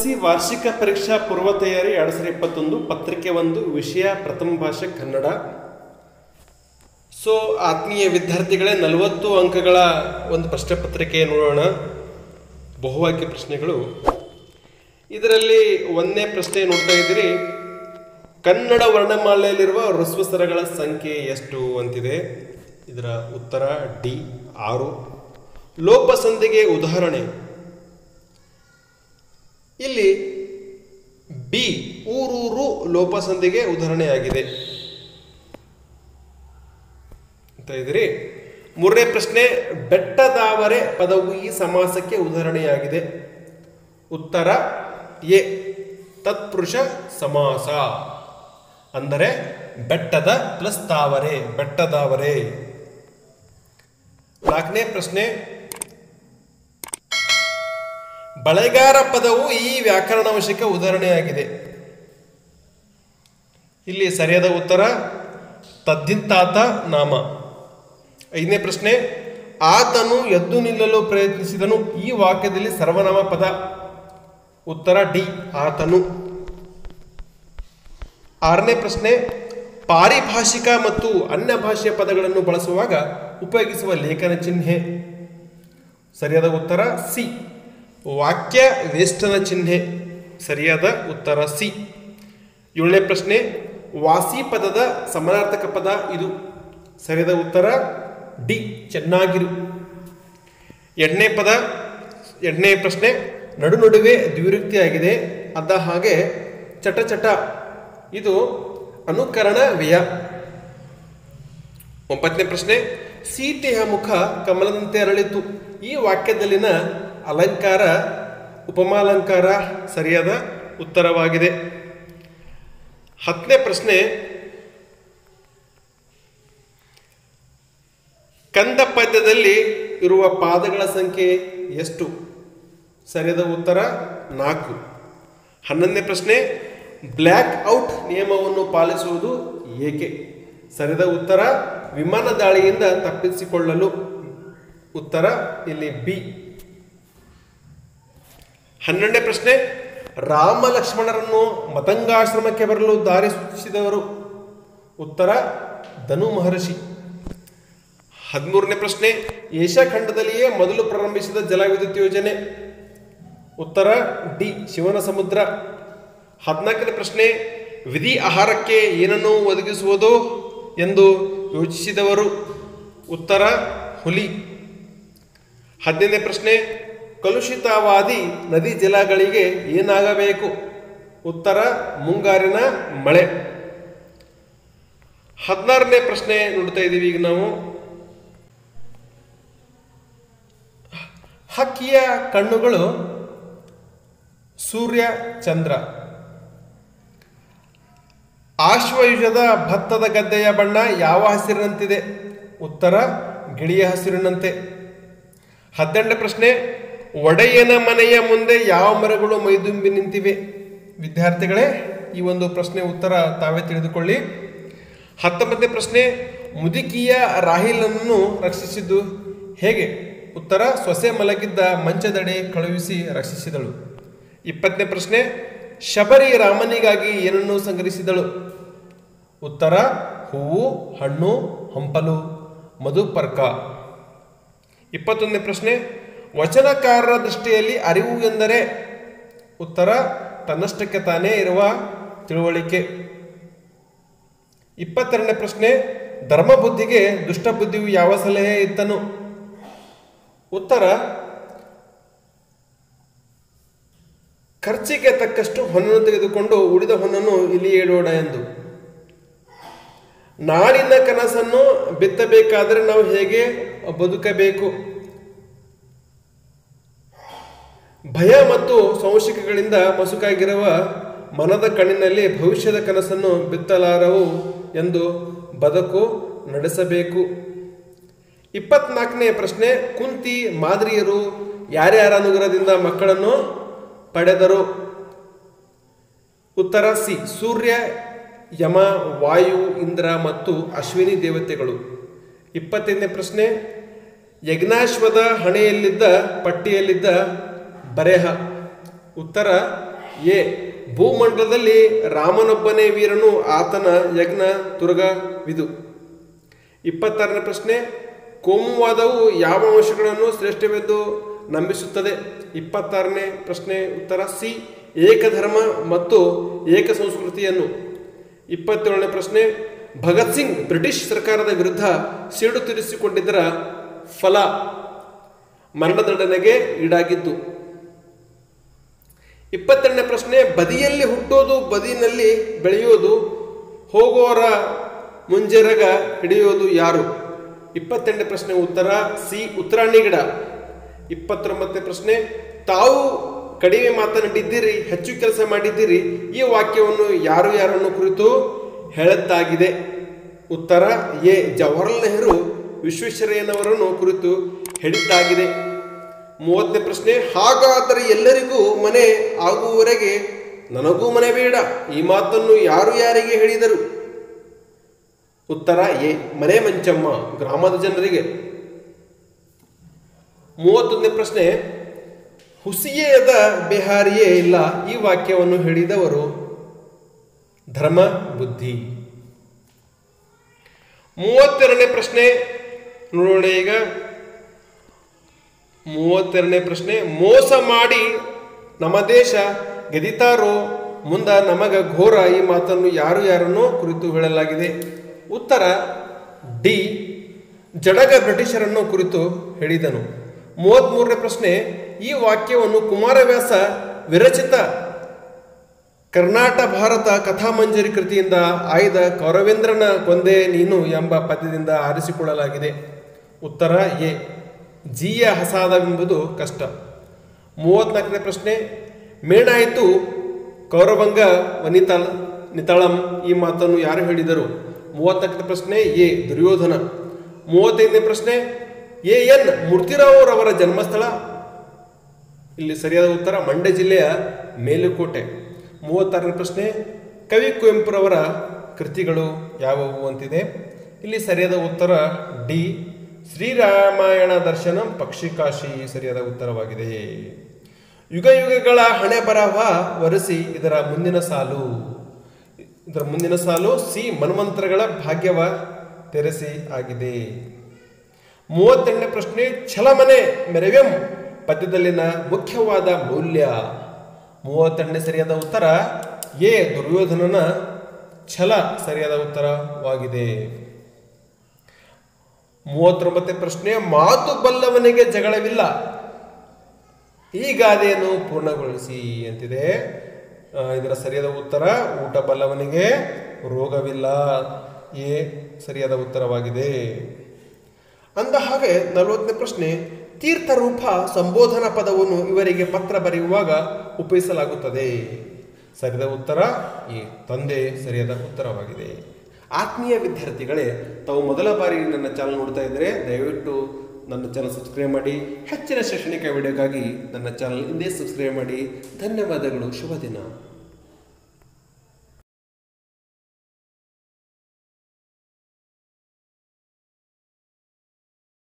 C ವಾರ್ಷಿಕ ಪರೀಕ್ಷಾ ಪೂರ್ವ ತಯಾರಿ ಎರಡು ಸಾವಿರದ ಇಪ್ಪತ್ತೊಂದು ಪತ್ರಿಕೆ ಒಂದು ವಿಷಯ ಪ್ರಥಮ ಭಾಷೆ ಕನ್ನಡ ಸೊ ಆತ್ಮೀಯ ವಿದ್ಯಾರ್ಥಿಗಳೇ ನಲವತ್ತು ಅಂಕಗಳ ಒಂದು ಪ್ರಶ್ನೆ ಪತ್ರಿಕೆ ನೋಡೋಣ ಬಹುವಾಕ್ಯ ಪ್ರಶ್ನೆಗಳು ಇದರಲ್ಲಿ ಒಂದನೇ ಪ್ರಶ್ನೆ ನೋಡ್ತಾ ಇದ್ದೀರಿ ಕನ್ನಡ ವರ್ಣಮಾಲೆಯಲ್ಲಿರುವ ಹ್ರಸ್ವ ಸ್ವರಗಳ ಸಂಖ್ಯೆ ಎಷ್ಟು ಅಂತಿದೆ ಇದರ ಉತ್ತರ ಡಿ ಆರು ಲೋಪಸಂಧಿಗೆ ಉದಾಹರಣೆ ಇಲ್ಲಿ ಬಿ ಊರೂರು ಲೋಪಸಂಧಿಗೆ ಉದಾಹರಣೆಯಾಗಿದೆ ಅಂತ ಇದ್ದೀರಿ ಮೂರನೇ ಪ್ರಶ್ನೆ ಬೆಟ್ಟದಾವರೆ ಪದವು ಈ ಸಮಾಸಕ್ಕೆ ಉದಾಹರಣೆಯಾಗಿದೆ ಉತ್ತರ ಎ ತತ್ಪುರುಷ ಸಮಾಸ ಅಂದರೆ ಬೆಟ್ಟದ ಪ್ಲಸ್ ತಾವರೆ ಬೆಟ್ಟದಾವರೆ ನಾಲ್ಕನೇ ಪ್ರಶ್ನೆ ಬಳೆಗಾರ ಪದವು ಈ ವ್ಯಾಕರಣ ವಶಕ್ಕೆ ಉದಾಹರಣೆಯಾಗಿದೆ ಇಲ್ಲಿ ಸರಿಯಾದ ಉತ್ತರ ತದ್ದಿಂತಾತ ನಾಮ ಐದನೇ ಪ್ರಶ್ನೆ ಆತನು ಎದ್ದು ನಿಲ್ಲಲು ಪ್ರಯತ್ನಿಸಿದನು ಈ ವಾಕ್ಯದಲ್ಲಿ ಸರ್ವನಾಮ ಪದ ಉತ್ತರ ಡಿ ಆತನು ಆರನೇ ಪ್ರಶ್ನೆ ಪಾರಿಭಾಷಿಕ ಮತ್ತು ಅನ್ಯ ಭಾಷೆಯ ಪದಗಳನ್ನು ಬಳಸುವಾಗ ಉಪಯೋಗಿಸುವ ಲೇಖನ ಚಿಹ್ನೆ ಸರಿಯಾದ ಉತ್ತರ ಸಿ ವಾಕ್ಯ ವೇಷ್ಟನ ಚಿಹ್ನೆ ಸರಿಯಾದ ಉತ್ತರ ಸಿ ಏಳನೇ ಪ್ರಶ್ನೆ ವಾಸಿ ಪದದ ಸಮಾನಾರ್ಥಕ ಪದ ಇದು ಸರಿಯಾದ ಉತ್ತರ ಡಿ ಚೆನ್ನಾಗಿರು ಎರಡನೇ ಪದ ಎರಡನೇ ಪ್ರಶ್ನೆ ನಡು ನಡುವೆ ದ್ವಿರುಕ್ತಿಯಾಗಿದೆ ಅದ ಹಾಗೆ ಚಟ ಚಟ ಇದು ಅನುಕರಣ ವ್ಯಯ ಒಂಬತ್ತನೇ ಪ್ರಶ್ನೆ ಸೀತೆಯ ಮುಖ ಕಮಲದಂತೆ ಅರಳಿತು ಈ ವಾಕ್ಯದಲ್ಲಿನ ಅಲಂಕಾರ ಉಪಮಾಲಂಕಾರ ಸರಿಯಾದ ಉತ್ತರವಾಗಿದೆ ಹತ್ತನೇ ಪ್ರಶ್ನೆ ಕಂದ ಪದ್ಯದಲ್ಲಿ ಇರುವ ಪಾದಗಳ ಸಂಖ್ಯೆ ಎಷ್ಟು ಸರಿಯಾದ ಉತ್ತರ ನಾಲ್ಕು ಹನ್ನೊಂದನೇ ಪ್ರಶ್ನೆ ಬ್ಲ್ಯಾಕ್ ಔಟ್ ನಿಯಮವನ್ನು ಪಾಲಿಸುವುದು ಏಕೆ ಸರಿಯಾದ ಉತ್ತರ ವಿಮಾನ ದಾಳಿಯಿಂದ ತಪ್ಪಿಸಿಕೊಳ್ಳಲು ಉತ್ತರ ಇಲ್ಲಿ ಬಿ ಹನ್ನೆರಡನೇ ಪ್ರಶ್ನೆ ರಾಮ ಲಕ್ಷ್ಮಣರನ್ನು ಮತಂಗಾಶ್ರಮಕ್ಕೆ ಬರಲು ದಾರಿ ಸೂಚಿಸಿದವರು ಉತ್ತರ ಧನು ಮಹರ್ಷಿ ಹದಿಮೂರನೇ ಪ್ರಶ್ನೆ ಏಷ್ಯಾ ಖಂಡದಲ್ಲಿಯೇ ಮೊದಲು ಪ್ರಾರಂಭಿಸಿದ ಜಲವಿದ್ಯುತ್ ಯೋಜನೆ ಉತ್ತರ ಡಿ ಶಿವನ ಸಮುದ್ರ ಹದಿನಾಲ್ಕನೇ ಪ್ರಶ್ನೆ ವಿಧಿ ಆಹಾರಕ್ಕೆ ಏನನ್ನು ಒದಗಿಸುವುದು ಎಂದು ಯೋಚಿಸಿದವರು ಉತ್ತರ ಹುಲಿ ಹದಿನೈದನೇ ಪ್ರಶ್ನೆ ಕಲುಷಿತವಾದಿ ನದಿ ಜಲಗಳಿಗೆ ಏನಾಗಬೇಕು ಉತ್ತರ ಮುಂಗಾರಿನ ಮಳೆ ಹದಿನಾರನೇ ಪ್ರಶ್ನೆ ನೋಡ್ತಾ ಇದ್ದೀವಿ ಈಗ ನಾವು ಹಕ್ಕಿಯ ಕಣ್ಣುಗಳು ಸೂರ್ಯ ಚಂದ್ರ ಆಶ್ವಯುಜದ ಭತ್ತದ ಗದ್ದೆಯ ಬಣ್ಣ ಯಾವ ಹಸಿರಿನಂತಿದೆ ಉತ್ತರ ಗಿಳಿಯ ಹಸಿರಿನಂತೆ ಹದಿನೆಂಟನೇ ಪ್ರಶ್ನೆ ಒಡೆಯನ ಮನೆಯ ಮುಂದೆ ಯಾವ ಮರಗಳು ಮೈದುಂಬಿ ನಿಂತಿವೆ ವಿದ್ಯಾರ್ಥಿಗಳೇ ಈ ಒಂದು ಪ್ರಶ್ನೆ ಉತ್ತರ ತಾವೇ ತಿಳಿದುಕೊಳ್ಳಿ ಹತ್ತೊಂಬತ್ತನೇ ಪ್ರಶ್ನೆ ಮುದುಕಿಯ ರಾಹಿಲನ್ನು ರಕ್ಷಿಸಿದ್ದು ಹೇಗೆ ಉತ್ತರ ಸೊಸೆ ಮಲಗಿದ್ದ ಮಂಚದಡಿ ಕಳುಹಿಸಿ ರಕ್ಷಿಸಿದಳು ಇಪ್ಪತ್ತನೇ ಪ್ರಶ್ನೆ ಶಬರಿ ರಾಮನಿಗಾಗಿ ಏನನ್ನು ಸಂಗ್ರಹಿಸಿದಳು ಉತ್ತರ ಹೂವು ಹಣ್ಣು ಹಂಪಲು ಮಧುಪರ್ಕ ಇಪ್ಪತ್ತೊಂದನೇ ಪ್ರಶ್ನೆ ವಚನಕಾರರ ದೃಷ್ಟಿಯಲ್ಲಿ ಅರಿವು ಎಂದರೆ ಉತ್ತರ ತನ್ನಷ್ಟಕ್ಕೆ ತಾನೇ ಇರುವ ತಿಳುವಳಿಕೆ ಇಪ್ಪತ್ತೆರಡನೇ ಪ್ರಶ್ನೆ ಧರ್ಮಬುದ್ಧಿಗೆ ದುಷ್ಟಬುದ್ಧಿಯು ಯಾವ ಸಲಹೆ ಇತ್ತನು ಉತ್ತರ ಖರ್ಚಿಗೆ ತಕ್ಕಷ್ಟು ಹೊನ್ನನ್ನು ತೆಗೆದುಕೊಂಡು ಉಳಿದ ಹೊನ್ನನ್ನು ಇಲ್ಲಿ ಇಡೋಣ ಎಂದು ನಾಡಿನ ಕನಸನ್ನು ಬಿತ್ತಬೇಕಾದರೆ ನಾವು ಹೇಗೆ ಬದುಕಬೇಕು ಭಯ ಮತ್ತು ಸಂಶಯಗಳಿಂದ ಮಸುಕಾಗಿರುವ ಮನದ ಕಣ್ಣಿನಲ್ಲಿ ಭವಿಷ್ಯದ ಕನಸನ್ನು ಬಿತ್ತಲಾರವು ಎಂದು ಬದುಕು ನಡೆಸಬೇಕು ಇಪ್ಪತ್ನಾಲ್ಕನೇ ಪ್ರಶ್ನೆ ಕುಂತಿ ಮಾದರಿಯರು ಯಾರ್ಯಾರ ಅನುಗ್ರಹದಿಂದ ಮಕ್ಕಳನ್ನು ಪಡೆದರು ಉತ್ತರ ಸಿ ಸೂರ್ಯ ಯಮ ವಾಯು ಇಂದ್ರ ಮತ್ತು ಅಶ್ವಿನಿ ದೇವತೆಗಳು ಇಪ್ಪತ್ತೈದನೇ ಪ್ರಶ್ನೆ ಯಜ್ಞಾಶ್ವದ ಹಣೆಯಲ್ಲಿದ್ದ ಪಟ್ಟಿಯಲ್ಲಿದ್ದ ಬರೆಹ ಉತ್ತರ ಎ ಭೂಮಂಡಲದಲ್ಲಿ ರಾಮನೊಬ್ಬನೇ ವೀರನು ಆತನ ಯಜ್ಞ ತುರಗವಿದು ಇಪ್ಪತ್ತಾರನೇ ಪ್ರಶ್ನೆ ಕೋಮುವಾದವು ಯಾವ ಅಂಶಗಳನ್ನು ಶ್ರೇಷ್ಠವೆಂದು ನಂಬಿಸುತ್ತದೆ ಇಪ್ಪತ್ತಾರನೇ ಪ್ರಶ್ನೆ ಉತ್ತರ ಸಿ ಏಕಧರ್ಮ ಮತ್ತು ಏಕ ಸಂಸ್ಕೃತಿಯನ್ನು ಇಪ್ಪತ್ತೇಳನೇ ಪ್ರಶ್ನೆ ಭಗತ್ ಸಿಂಗ್ ಬ್ರಿಟಿಷ್ ಸರ್ಕಾರದ ವಿರುದ್ಧ ಸಿಡು ತೀರಿಸಿಕೊಂಡಿದ್ದರ ಫಲ ಮರಣದಂಡನೆಗೆ ಈಡಾಗಿದ್ದು ಇಪ್ಪತ್ತೆರಡನೇ ಪ್ರಶ್ನೆ ಬದಿಯಲ್ಲಿ ಹುಟ್ಟೋದು ಬದಿನಲ್ಲಿ ಬೆಳೆಯೋದು ಹೋಗೋರ ಮುಂಜೆರಗ ಹಿಡಿಯೋದು ಯಾರು ಇಪ್ಪತ್ತೆಂಟನೇ ಪ್ರಶ್ನೆ ಉತ್ತರ ಸಿ ಉತ್ತರಾಣಿ ಗಿಡ ಇಪ್ಪತ್ತೊಂಬತ್ತನೇ ಪ್ರಶ್ನೆ ತಾವು ಕಡಿಮೆ ಮಾತನಾಡಿದ್ದೀರಿ ಹೆಚ್ಚು ಕೆಲಸ ಮಾಡಿದ್ದೀರಿ ಈ ವಾಕ್ಯವನ್ನು ಯಾರು ಯಾರನ್ನು ಕುರಿತು ಹೇಳುತ್ತಾಗಿದೆ ಉತ್ತರ ಎ ಜವಾಹರ್ಲಾಲ್ ನೆಹರು ವಿಶ್ವೇಶ್ವರಯ್ಯನವರನ್ನು ಕುರಿತು ಹೇಳಿದ್ದಾಗಿದೆ ಮೂವತ್ತನೇ ಪ್ರಶ್ನೆ ಹಾಗಾದರೆ ಎಲ್ಲರಿಗೂ ಮನೆ ಆಗುವವರೆಗೆ ನನಗೂ ಮನೆ ಬೇಡ ಈ ಮಾತನ್ನು ಯಾರು ಯಾರಿಗೆ ಹೇಳಿದರು ಉತ್ತರ ಎ ಮನೆ ಮಂಚಮ್ಮ ಗ್ರಾಮದ ಜನರಿಗೆ ಮೂವತ್ತೊಂದನೇ ಪ್ರಶ್ನೆ ಹುಸಿಯೇದ ಬಿಹಾರಿಯೇ ಇಲ್ಲ ಈ ವಾಕ್ಯವನ್ನು ಹೇಳಿದವರು ಧರ್ಮ ಬುದ್ಧಿ ಮೂವತ್ತೆರಡನೇ ಪ್ರಶ್ನೆ ನೋಡೋಣ ಈಗ ಮೂವತ್ತೆರಡನೇ ಪ್ರಶ್ನೆ ಮೋಸ ಮಾಡಿ ನಮ್ಮ ದೇಶ ಗೆದಿತಾರೋ ಮುಂದ ನಮಗ ಘೋರ ಈ ಮಾತನ್ನು ಯಾರು ಯಾರನ್ನು ಕುರಿತು ಹೇಳಲಾಗಿದೆ ಉತ್ತರ ಡಿ ಜಡಗ ಬ್ರಿಟಿಷರನ್ನು ಕುರಿತು ಹೇಳಿದನು ಮೂವತ್ತ್ಮೂರನೇ ಪ್ರಶ್ನೆ ಈ ವಾಕ್ಯವನ್ನು ಕುಮಾರವ್ಯಾಸ ವಿರಚಿತ ಕರ್ನಾಟ ಭಾರತ ಕಥಾಮಂಜರಿ ಕೃತಿಯಿಂದ ಆಯ್ದ ಕೌರವೇಂದ್ರನ ಕೊಂದೆ ನೀನು ಎಂಬ ಪದ್ಯದಿಂದ ಆರಿಸಿಕೊಳ್ಳಲಾಗಿದೆ ಉತ್ತರ ಎ ಜಿಯ ಹಸಾದವೆಂಬುದು ಕಷ್ಟ ಮೂವತ್ನಾಲ್ಕನೇ ಪ್ರಶ್ನೆ ಮೇಣಾಯಿತು ಕೌರವಂಗ ವನಿತಳ ನಿತಳಂ ಈ ಮಾತನ್ನು ಯಾರು ಹೇಳಿದರು ಮೂವತ್ನಾಲ್ಕನೇ ಪ್ರಶ್ನೆ ಎ ದುರ್ಯೋಧನ ಮೂವತ್ತೈದನೇ ಪ್ರಶ್ನೆ ಎ ಎನ್ ಮೂರ್ತಿರಾವ್ರವರ ಜನ್ಮಸ್ಥಳ ಇಲ್ಲಿ ಸರಿಯಾದ ಉತ್ತರ ಮಂಡ್ಯ ಜಿಲ್ಲೆಯ ಮೇಲುಕೋಟೆ ಮೂವತ್ತಾರನೇ ಪ್ರಶ್ನೆ ಕವಿ ಕುವೆಂಪುರವರ ಕೃತಿಗಳು ಯಾವುವು ಅಂತಿದೆ ಇಲ್ಲಿ ಸರಿಯಾದ ಉತ್ತರ ಡಿ ಶ್ರೀರಾಮಾಯಣ ದರ್ಶನ ಪಕ್ಷಿಕಾಶಿ ಸರಿಯಾದ ಉತ್ತರವಾಗಿದೆ ಯುಗ ಯುಗಗಳ ಹಣೆ ಬರಹ ವರೆಸಿ ಇದರ ಮುಂದಿನ ಸಾಲು ಇದರ ಮುಂದಿನ ಸಾಲು ಸಿ ಮನ್ವಂತರಗಳ ಭಾಗ್ಯವ ತೆರೆಸಿ ಆಗಿದೆ ಮೂವತ್ತೆಂಟನೇ ಪ್ರಶ್ನೆ ಛಲಮನೆ ಮೆರವ್ಯಂ ಪದ್ಯದಲ್ಲಿನ ಮುಖ್ಯವಾದ ಮೌಲ್ಯ ಮೂವತ್ತೆಂಟನೇ ಸರಿಯಾದ ಉತ್ತರ ಎ ದುರ್ಯೋಧನನ ಛಲ ಸರಿಯಾದ ಉತ್ತರವಾಗಿದೆ ಮೂವತ್ತೊಂಬತ್ತನೇ ಪ್ರಶ್ನೆ ಮಾತು ಬಲ್ಲವನಿಗೆ ಜಗಳವಿಲ್ಲ ಈ ಗಾದೆಯನ್ನು ಪೂರ್ಣಗೊಳಿಸಿ ಅಂತಿದೆ ಆ, ಇದರ ಸರಿಯಾದ ಉತ್ತರ ಊಟ ಬಲ್ಲವನಿಗೆ ರೋಗವಿಲ್ಲ ಎ ಸರಿಯಾದ ಉತ್ತರವಾಗಿದೆ ಅಂದ ಹಾಗೆ ನಲವತ್ತನೇ ಪ್ರಶ್ನೆ ತೀರ್ಥರೂಪ ಸಂಬೋಧನಾ ಪದವನ್ನು ಇವರಿಗೆ ಪತ್ರ ಬರೆಯುವಾಗ ಉಪಯೋಗಿಸಲಾಗುತ್ತದೆ ಸರಿಯಾದ ಉತ್ತರ ಈ ತಂದೆ ಸರಿಯಾದ ಉತ್ತರವಾಗಿದೆ ಆತ್ಮೀಯ ವಿದ್ಯಾರ್ಥಿಗಳೇ ತಾವು ಮೊದಲ ಬಾರಿ ನನ್ನ ಚಾನಲ್ ನೋಡ್ತಾ ಇದ್ದರೆ ದಯವಿಟ್ಟು ನನ್ನ ಚಾನಲ್ ಸಬ್ಸ್ಕ್ರೈಬ್ ಮಾಡಿ ಹೆಚ್ಚಿನ ಶೈಕ್ಷಣಿಕ ವಿಡಿಯೋಗಾಗಿ ನನ್ನ ಚಾನಲ್ ಹಿಂದೆ ಸಬ್ಸ್ಕ್ರೈಬ್ ಮಾಡಿ ಧನ್ಯವಾದಗಳು ಶುಭ ದಿನ